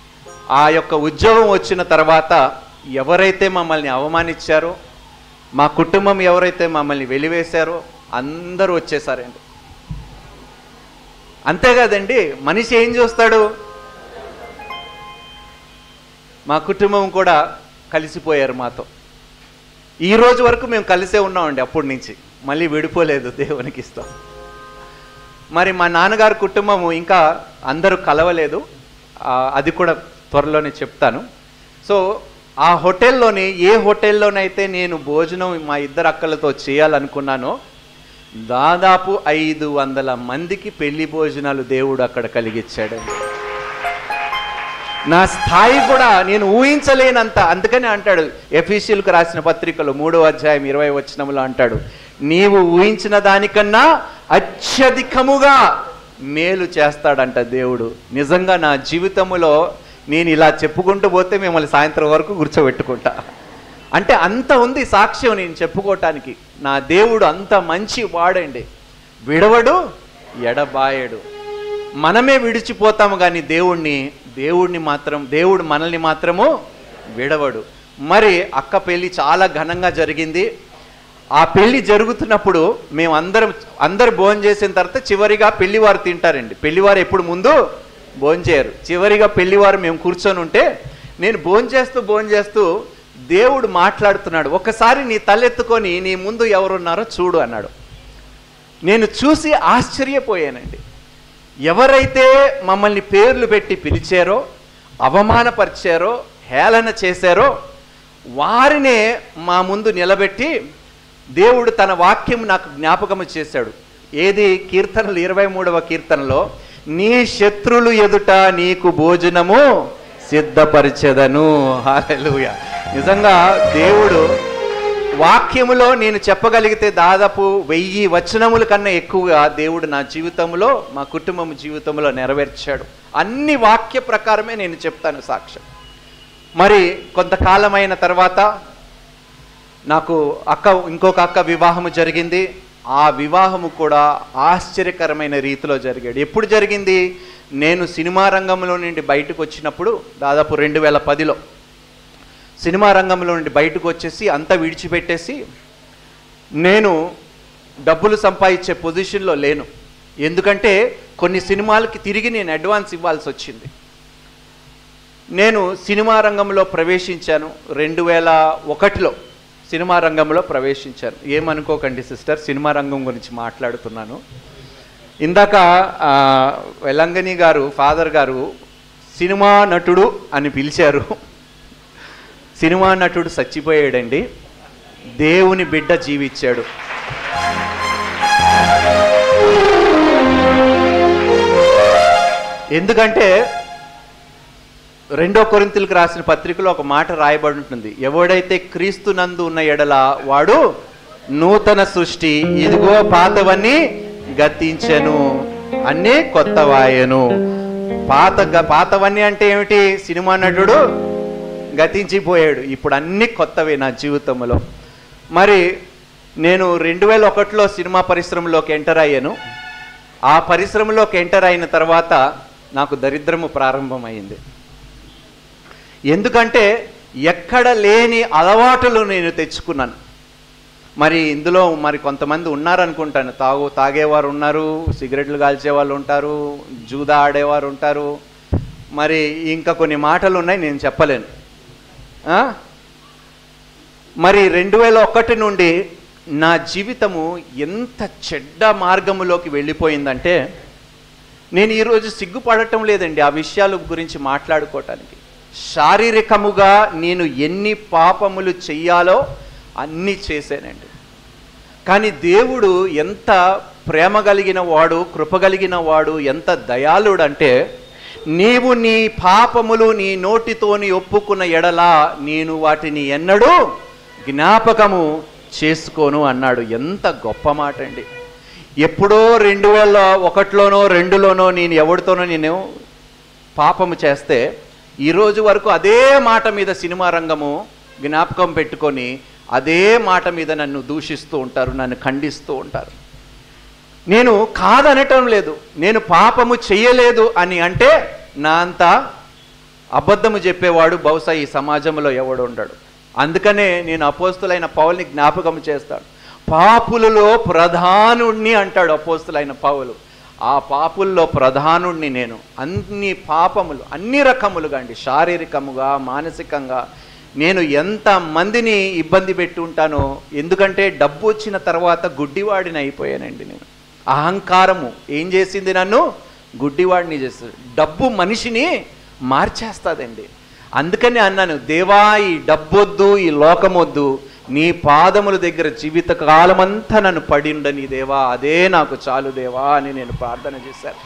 ఆ యొక్క ఉద్యోగం వచ్చిన తర్వాత ఎవరైతే మమ్మల్ని అవమానించారో మా కుటుంబం ఎవరైతే మమ్మల్ని వెలివేశారో అందరూ వచ్చేసారండి అంతే కదండి మనిషి ఏం చూస్తాడు మా కుటుంబం కూడా కలిసిపోయారు మాతో ఈ రోజు వరకు మేము కలిసే ఉన్నామండి అప్పటి నుంచి మళ్ళీ విడిపోలేదు దేవునికి ఇస్తాం మరి మా నాన్నగారి కుటుంబము ఇంకా అందరూ కలవలేదు ఆ, అది కూడా త్వరలోనే చెప్తాను సో ఆ హోటల్లోని ఏ హోటల్లోనైతే నేను భోజనం మా ఇద్దరు అక్కలతో చేయాలనుకున్నానో దాదాపు ఐదు వందల మందికి పెళ్లి భోజనాలు దేవుడు అక్కడ కలిగించాడండి నా స్థాయి కూడా నేను ఊహించలేనంత అందుకని అంటాడు ఎఫీషియల్కు రాసిన పత్రికలో మూడో అధ్యాయం ఇరవై వచనంలో అంటాడు నీవు ఊహించిన దానికన్నా అత్యధికముగా మేలు చేస్తాడంట దేవుడు నిజంగా నా జీవితంలో నేను ఇలా చెప్పుకుంటూ పోతే మిమ్మల్ని సాయంత్రం వరకు కూర్చోబెట్టుకుంటా అంటే అంత ఉంది సాక్ష్యం నేను చెప్పుకోవటానికి నా దేవుడు అంత మంచి వాడండి విడవడు ఎడబాయడు మనమే విడిచిపోతాము కానీ దేవుణ్ణి దేవుణ్ణి మాత్రం దేవుడు మనల్ని మాత్రము విడవడు మరి అక్క పెళ్ళి చాలా ఘనంగా జరిగింది ఆ పెళ్లి జరుగుతున్నప్పుడు మేము అందరం అందరు భోజనం చేసిన తర్వాత చివరిగా పెళ్లివారు తింటారండి పెళ్లివారు ఎప్పుడు ముందు భోజనం చేయరు చివరిగా పెళ్లివారు మేము కూర్చొని ఉంటే నేను భోజనం చేస్తూ భోజనం చేస్తూ దేవుడు మాట్లాడుతున్నాడు ఒకసారి నీ తలెత్తుకొని నీ ముందు ఎవరున్నారో చూడు అన్నాడు నేను చూసి ఆశ్చర్యపోయానండి ఎవరైతే మమ్మల్ని పేర్లు పెట్టి పిలిచారో అవమానపరిచారో హేళన చేశారో వారినే మా ముందు నిలబెట్టి దేవుడు తన వాక్యం నాకు జ్ఞాపకము చేశాడు ఏది కీర్తనలు ఇరవై మూడవ కీర్తనలో నీ శత్రులు ఎదుట నీకు భోజనము సిద్ధపరిచెదను హాలెలూయా నిజంగా దేవుడు వాక్యములో నేను చెప్పగలిగితే దాదాపు వెయ్యి వచనముల కన్నా ఎక్కువగా దేవుడు నా జీవితంలో మా కుటుంబం జీవితంలో నెరవేర్చాడు అన్ని వాక్య ప్రకారమే నేను చెప్తాను సాక్ష్యం మరి కొంతకాలమైన తర్వాత నాకు అక్క ఇంకొక అక్క వివాహము జరిగింది ఆ వివాహము కూడా ఆశ్చర్యకరమైన రీతిలో జరిగాడు ఎప్పుడు జరిగింది నేను సినిమా రంగంలో నుండి బయటకు వచ్చినప్పుడు దాదాపు రెండు వేల పదిలో సినిమా రంగంలో నుండి బయటకు వచ్చేసి అంతా విడిచిపెట్టేసి నేను డబ్బులు సంపాదించే పొజిషన్లో లేను ఎందుకంటే కొన్ని సినిమాలకి తిరిగి నేను అడ్వాన్స్ ఇవ్వాల్సి వచ్చింది నేను సినిమా రంగంలో ప్రవేశించాను రెండు వేల ఒకటిలో సినిమా రంగంలో ప్రవేశించాను ఏమనుకోకండి సిస్టర్ సినిమా రంగం గురించి మాట్లాడుతున్నాను ఇందాక ఆ, వెలంగని గారు ఫాదర్ గారు సినిమా నటుడు అని పిలిచారు సినిమా నటుడు చచ్చిపోయాడండి దేవుని బిడ్డ జీవించాడు ఎందుకంటే రెండో కొరింతలకు రాసిన పత్రికలో ఒక మాట రాయబడి ఉంటుంది ఎవడైతే క్రీస్తు నందు ఉన్న ఎడల వాడు నూతన సృష్టి ఇదిగో పాతవన్నీ గతించెను అన్నీ కొత్తవాయను పాత గ- పాతవన్నీ అంటే ఏమిటి సినిమా నటుడు గతించిపోయాడు ఇప్పుడు అన్ని కొత్తవే నా జీవితంలో మరి నేను రెండు వేల ఒకటిలో సినిమా పరిశ్రమలోకి ఎంటర్ అయ్యాను ఆ పరిశ్రమలోకి ఎంటర్ అయిన తర్వాత నాకు దరిద్రము ప్రారంభమైంది ఎందుకంటే ఎక్కడ లేని అలవాటులు నేను తెచ్చుకున్నాను మరి ఇందులో మరి కొంతమంది ఉన్నారనుకుంటాను తాగు తాగేవారు ఉన్నారు సిగరెట్లు కాల్చే వాళ్ళు ఉంటారు జూదా ఆడేవారు ఉంటారు మరి ఇంకా కొన్ని మాటలు ఉన్నాయి నేను చెప్పలేను ఆ? మరి రెండు వేల ఒకటి నుండి నా జీవితము ఎంత చెడ్డ మార్గములోకి వెళ్ళిపోయిందంటే నేను ఈరోజు సిగ్గుపడటం లేదండి ఆ విషయాల గురించి మాట్లాడుకోవటానికి శారీరకముగా నేను ఎన్ని పాపములు చెయ్యాలో అన్నీ చేశానండి కానీ దేవుడు ఎంత ప్రేమ కలిగిన వాడు కృప కలిగిన వాడు ఎంత దయాళుడు అంటే నీవు నీ పాపములు నీ నోటితోని ఒప్పుకున్న ఎడలా నేను వాటిని ఎన్నడూ జ్ఞాపకము చేసుకోను అన్నాడు ఎంత గొప్ప మాట అండి ఎప్పుడో రెండు వేల ఒకటిలోనో రెండులోనో నేను ఎవరితోనో నేను పాపము చేస్తే ఈ రోజు వరకు అదే మాట మీద సినిమా రంగము జ్ఞాపకం పెట్టుకొని అదే మాట మీద నన్ను దూషిస్తూ ఉంటారు నన్ను ఖండిస్తూ ఉంటారు నేను కాదనటం లేదు నేను పాపము చెయ్యలేదు అని అంటే నా అంత అబద్ధము చెప్పేవాడు బహుశా ఈ సమాజంలో ఎవడు ఉండడు అందుకనే నేను అపోస్తులైన పౌల్ని జ్ఞాపకం చేస్తాను పాపులలో ప్రధానుణ్ణి అంటాడు అపోస్తులైన పౌలు ఆ పాపుల్లో ప్రధానుణ్ణి నేను అన్ని పాపములు అన్ని రకములుగా అండి శారీరకముగా మానసికంగా నేను ఎంత మందిని ఇబ్బంది పెట్టి ఉంటానో ఎందుకంటే డబ్బు వచ్చిన తర్వాత గుడ్డివాడిని అయిపోయానండి నేను అహంకారము ఏం చేసింది నన్ను గుడ్డివాడిని చేస్తుంది డబ్బు మనిషిని మార్చేస్తుందండి అందుకని అన్నాను దేవా ఈ డబ్బొద్దు ఈ లోకమొద్దు నీ పాదముల దగ్గర జీవిత కాలమంతా నన్ను పడిండని దేవా అదే నాకు చాలు దేవా అని నేను ప్రార్థన చేశాను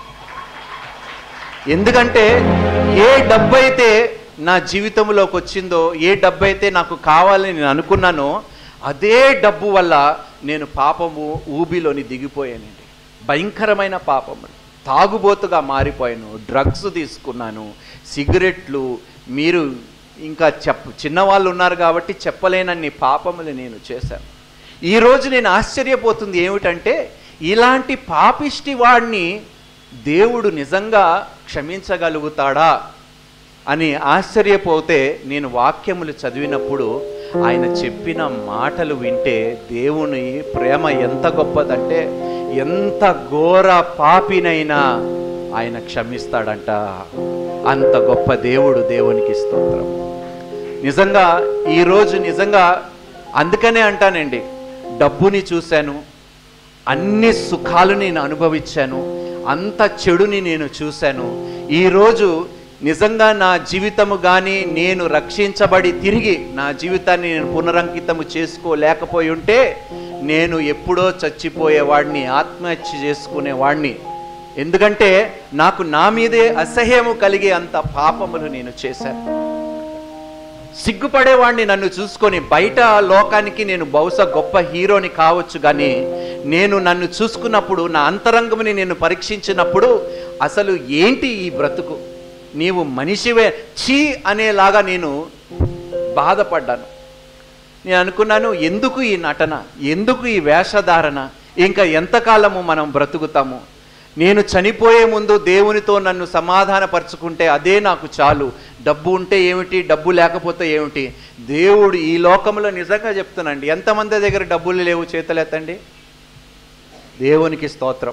ఎందుకంటే ఏ డబ్బు అయితే నా జీవితంలోకి వచ్చిందో ఏ డబ్బు అయితే నాకు కావాలని నేను అనుకున్నానో అదే డబ్బు వల్ల నేను పాపము ఊబిలోని దిగిపోయానండి భయంకరమైన పాపములు తాగుబోతుగా మారిపోయాను డ్రగ్స్ తీసుకున్నాను సిగరెట్లు మీరు ఇంకా చెప్ప చిన్నవాళ్ళు ఉన్నారు కాబట్టి చెప్పలేనన్ని పాపములు నేను చేశాను ఈరోజు నేను ఆశ్చర్యపోతుంది ఏమిటంటే ఇలాంటి పాపిష్టి వాడిని దేవుడు నిజంగా క్షమించగలుగుతాడా అని ఆశ్చర్యపోతే నేను వాక్యములు చదివినప్పుడు ఆయన చెప్పిన మాటలు వింటే దేవుని ప్రేమ ఎంత గొప్పదంటే ఎంత ఘోర పాపినైనా ఆయన క్షమిస్తాడంట అంత గొప్ప దేవుడు దేవునికి స్తోత్రం నిజంగా ఈరోజు నిజంగా అందుకనే అంటానండి డబ్బుని చూశాను అన్ని సుఖాలు నేను అనుభవించాను అంత చెడుని నేను చూశాను ఈరోజు నిజంగా నా జీవితము కానీ నేను రక్షించబడి తిరిగి నా జీవితాన్ని నేను పునరంకితము చేసుకోలేకపోయి ఉంటే నేను ఎప్పుడో చచ్చిపోయేవాడిని ఆత్మహత్య చేసుకునేవాడిని ఎందుకంటే నాకు నా మీదే అసహ్యము కలిగే అంత పాపములు నేను చేశాను సిగ్గుపడేవాడిని నన్ను చూసుకొని బయట లోకానికి నేను బహుశా గొప్ప హీరోని కావచ్చు కానీ నేను నన్ను చూసుకున్నప్పుడు నా అంతరంగముని నేను పరీక్షించినప్పుడు అసలు ఏంటి ఈ బ్రతుకు నీవు మనిషివే చీ అనేలాగా నేను బాధపడ్డాను నేను అనుకున్నాను ఎందుకు ఈ నటన ఎందుకు ఈ వేషధారణ ఇంకా ఎంతకాలము మనం బ్రతుకుతాము నేను చనిపోయే ముందు దేవునితో నన్ను సమాధానపరుచుకుంటే అదే నాకు చాలు డబ్బు ఉంటే ఏమిటి డబ్బు లేకపోతే ఏమిటి దేవుడు ఈ లోకంలో నిజంగా చెప్తున్నాండి ఎంతమంది దగ్గర డబ్బులు లేవు చేతలెత్తండి దేవునికి స్తోత్రం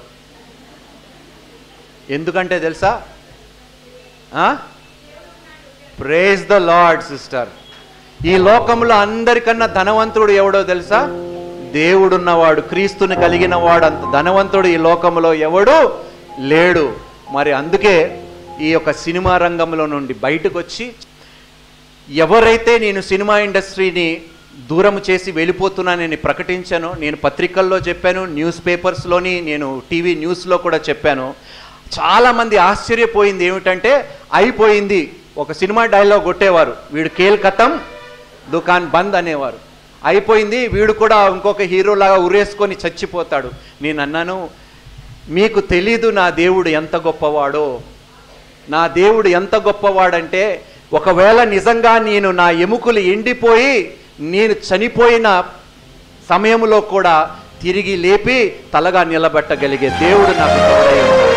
ఎందుకంటే తెలుసా ప్రేజ్ ద లార్డ్ సిస్టర్ ఈ లోకంలో అందరికన్నా ధనవంతుడు ఎవడో తెలుసా దేవుడున్నవాడు క్రీస్తుని కలిగిన వాడు అంత ధనవంతుడు ఈ లోకంలో ఎవడు లేడు మరి అందుకే ఈ యొక్క సినిమా రంగంలో నుండి బయటకు వచ్చి ఎవరైతే నేను సినిమా ఇండస్ట్రీని దూరం చేసి వెళ్ళిపోతున్నానని ప్రకటించాను నేను పత్రికల్లో చెప్పాను న్యూస్ పేపర్స్లోని నేను టీవీ న్యూస్లో కూడా చెప్పాను చాలామంది ఆశ్చర్యపోయింది ఏమిటంటే అయిపోయింది ఒక సినిమా డైలాగ్ కొట్టేవారు వీడు కేల్ కథం దుకాన్ బంద్ అనేవారు అయిపోయింది వీడు కూడా ఇంకొక హీరోలాగా ఉరేసుకొని చచ్చిపోతాడు నేను అన్నాను మీకు తెలీదు నా దేవుడు ఎంత గొప్పవాడో నా దేవుడు ఎంత గొప్పవాడంటే ఒకవేళ నిజంగా నేను నా ఎముకలు ఎండిపోయి నేను చనిపోయిన సమయంలో కూడా తిరిగి లేపి తలగా నిలబెట్టగలిగే దేవుడు నాకు తోడై ఉన్నాడు.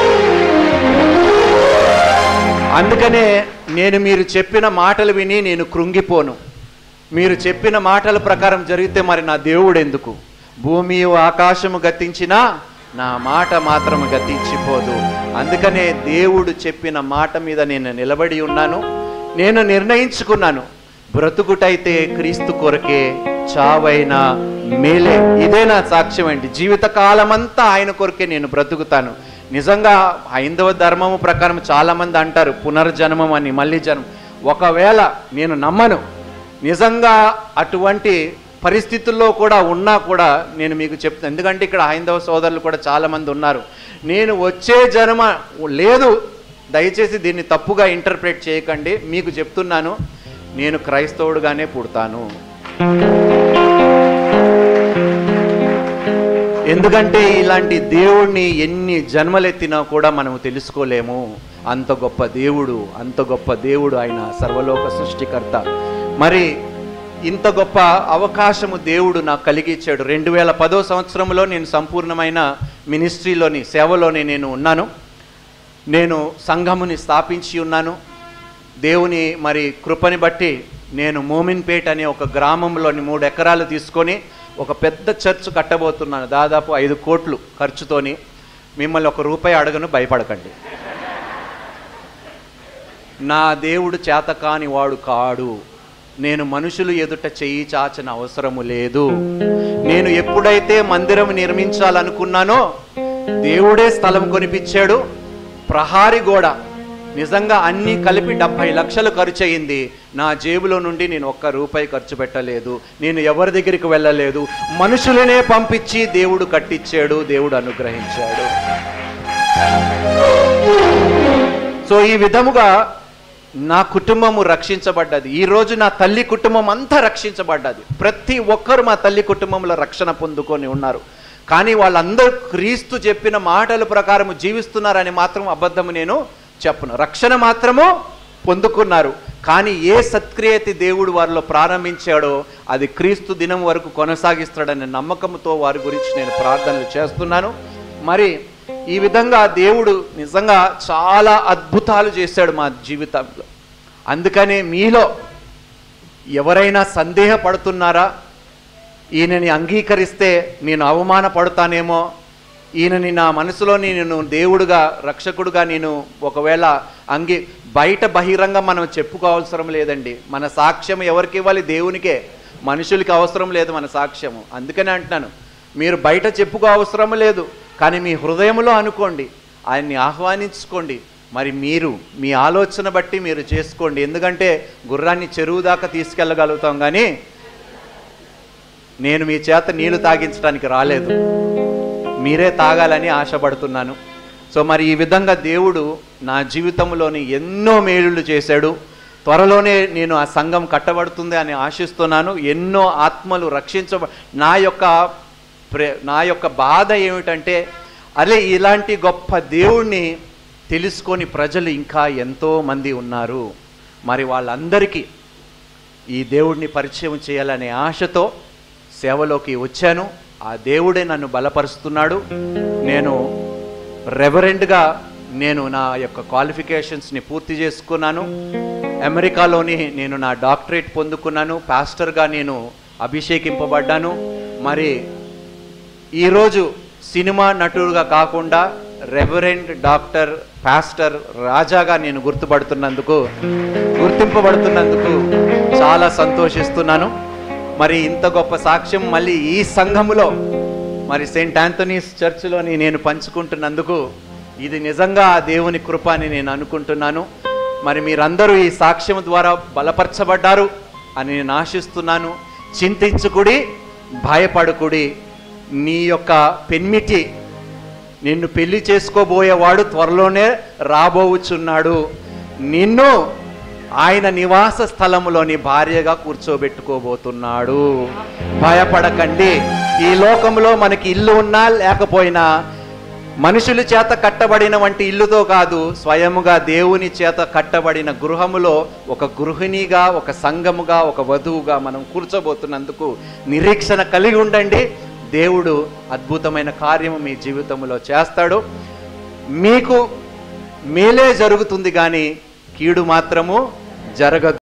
అందుకనే నేను మీరు చెప్పిన మాటలు విని నేను కృంగిపోను మీరు చెప్పిన మాటల ప్రకారం జరిగితే మరి నా దేవుడు ఎందుకు భూమి ఆకాశము గతించినా నా మాట మాత్రం గతించిపోదు అందుకనే దేవుడు చెప్పిన మాట మీద నేను నిలబడి ఉన్నాను నేను నిర్ణయించుకున్నాను బ్రతుకుటైతే క్రీస్తు కొరకే చావైనా మేలే ఇదే నా సాక్ష్యం అండి జీవిత కాలమంతా ఆయన కొరకే నేను బ్రతుకుతాను నిజంగా హైందవ ధర్మము ప్రకారం చాలామంది అంటారు పునర్జన్మం అని మళ్ళీ జన్మం ఒకవేళ నేను నమ్మను నిజంగా అటువంటి పరిస్థితుల్లో కూడా ఉన్నా కూడా నేను మీకు చెప్తాను ఎందుకంటే ఇక్కడ హైందవ సోదరులు కూడా చాలామంది ఉన్నారు నేను వచ్చే జన్మ లేదు దయచేసి దీన్ని తప్పుగా ఇంటర్ప్రిట్ చేయకండి మీకు చెప్తున్నాను నేను క్రైస్తవుడుగానే పుడతాను ఎందుకంటే ఇలాంటి దేవుణ్ణి ఎన్ని జన్మలెత్తినా కూడా మనం తెలుసుకోలేము అంత గొప్ప దేవుడు అంత గొప్ప దేవుడు ఆయన సర్వలోక సృష్టికర్త మరి ఇంత గొప్ప అవకాశము దేవుడు నాకు కలిగించాడు రెండు వేల పదో సంవత్సరంలో నేను సంపూర్ణమైన మినిస్ట్రీలోని సేవలోని నేను ఉన్నాను నేను సంఘముని స్థాపించి ఉన్నాను దేవుని మరి కృపని బట్టి నేను మోమిన్పేట్ అనే ఒక గ్రామంలోని మూడు ఎకరాలు తీసుకొని ఒక పెద్ద చర్చ్ కట్టబోతున్నాను దాదాపు ఐదు కోట్లు ఖర్చుతోని మిమ్మల్ని ఒక రూపాయి అడగను భయపడకండి నా దేవుడు చేతకాని వాడు కాడు నేను మనుషులు ఎదుట చెయ్యి చాచన అవసరము లేదు నేను ఎప్పుడైతే మందిరం నిర్మించాలనుకున్నానో దేవుడే స్థలం కొనిపించాడు ప్రహారి గోడ నిజంగా అన్నీ కలిపి డెబ్భై లక్షలు ఖర్చు అయింది నా జేబులో నుండి నేను ఒక్క రూపాయి ఖర్చు పెట్టలేదు నేను ఎవరి దగ్గరికి వెళ్ళలేదు మనుషులనే పంపించి దేవుడు కట్టించాడు దేవుడు అనుగ్రహించాడు సో ఈ విధముగా నా కుటుంబము రక్షించబడ్డది ఈ రోజు నా తల్లి కుటుంబం అంతా రక్షించబడ్డది ప్రతి ఒక్కరు మా తల్లి కుటుంబంలో రక్షణ పొందుకొని ఉన్నారు కానీ వాళ్ళందరూ క్రీస్తు చెప్పిన మాటల ప్రకారం జీవిస్తున్నారని మాత్రం అబద్ధము నేను చెప్పను రక్షణ మాత్రము పొందుకున్నారు కానీ ఏ సత్క్రియతి దేవుడు వారిలో ప్రారంభించాడో అది క్రీస్తు దినం వరకు కొనసాగిస్తాడనే నమ్మకంతో వారి గురించి నేను ప్రార్థనలు చేస్తున్నాను మరి ఈ విధంగా దేవుడు నిజంగా చాలా అద్భుతాలు చేశాడు మా జీవితంలో అందుకనే మీలో ఎవరైనా సందేహపడుతున్నారా ఈయనని అంగీకరిస్తే నేను అవమానపడతానేమో ఈయనని నా మనసులో నేను దేవుడుగా రక్షకుడుగా నేను ఒకవేళ అంగీ బయట బహిరంగ మనం చెప్పుకోవసరం లేదండి మన సాక్ష్యం ఎవరికి ఇవ్వాలి దేవునికే మనుషులకి అవసరం లేదు మన సాక్ష్యము అందుకనే అంటున్నాను మీరు బయట చెప్పుకో అవసరం లేదు కానీ మీ హృదయంలో అనుకోండి ఆయన్ని ఆహ్వానించుకోండి మరి మీరు మీ ఆలోచన బట్టి మీరు చేసుకోండి ఎందుకంటే గుర్రాన్ని చెరువు దాకా తీసుకెళ్ళగలుగుతాం కానీ నేను మీ చేత నీళ్లు తాగించడానికి రాలేదు మీరే తాగాలని ఆశపడుతున్నాను సో మరి ఈ విధంగా దేవుడు నా జీవితంలోని ఎన్నో మేలులు చేశాడు త్వరలోనే నేను ఆ సంఘం కట్టబడుతుంది అని ఆశిస్తున్నాను ఎన్నో ఆత్మలు రక్షించబ నా యొక్క ప్రే నా యొక్క బాధ ఏమిటంటే అరే ఇలాంటి గొప్ప దేవుణ్ణి తెలుసుకొని ప్రజలు ఇంకా ఎంతో మంది ఉన్నారు మరి వాళ్ళందరికీ ఈ దేవుడిని పరిచయం చేయాలనే ఆశతో సేవలోకి వచ్చాను ఆ దేవుడే నన్ను బలపరుస్తున్నాడు నేను రెవరెంట్గా నేను నా యొక్క క్వాలిఫికేషన్స్ని పూర్తి చేసుకున్నాను అమెరికాలోని నేను నా డాక్టరేట్ పొందుకున్నాను పాస్టర్గా నేను అభిషేకింపబడ్డాను మరి ఈరోజు సినిమా నటుడుగా కాకుండా రెవరెండ్ డాక్టర్ పాస్టర్ రాజాగా నేను గుర్తుపడుతున్నందుకు గుర్తింపబడుతున్నందుకు చాలా సంతోషిస్తున్నాను మరి ఇంత గొప్ప సాక్ష్యం మళ్ళీ ఈ సంఘములో మరి సెయింట్ ఆంథనీస్ చర్చిలోని నేను పంచుకుంటున్నందుకు ఇది నిజంగా ఆ దేవుని కృప అని నేను అనుకుంటున్నాను మరి మీరందరూ ఈ సాక్ష్యం ద్వారా బలపరచబడ్డారు అని నేను ఆశిస్తున్నాను చింతించుకుడి భయపడుకుడి నీ యొక్క పెన్మిటి నిన్ను పెళ్లి చేసుకోబోయేవాడు త్వరలోనే రాబోవుచున్నాడు నిన్ను ఆయన నివాస స్థలములోని భార్యగా కూర్చోబెట్టుకోబోతున్నాడు భయపడకండి ఈ లోకంలో మనకి ఇల్లు ఉన్నా లేకపోయినా మనుషుల చేత కట్టబడిన వంటి ఇల్లుతో కాదు స్వయముగా దేవుని చేత కట్టబడిన గృహములో ఒక గృహిణిగా ఒక సంఘముగా ఒక వధువుగా మనం కూర్చోబోతున్నందుకు నిరీక్షణ కలిగి ఉండండి దేవుడు అద్భుతమైన కార్యము మీ జీవితంలో చేస్తాడు మీకు మేలే జరుగుతుంది కానీ కీడు మాత్రము జరగదు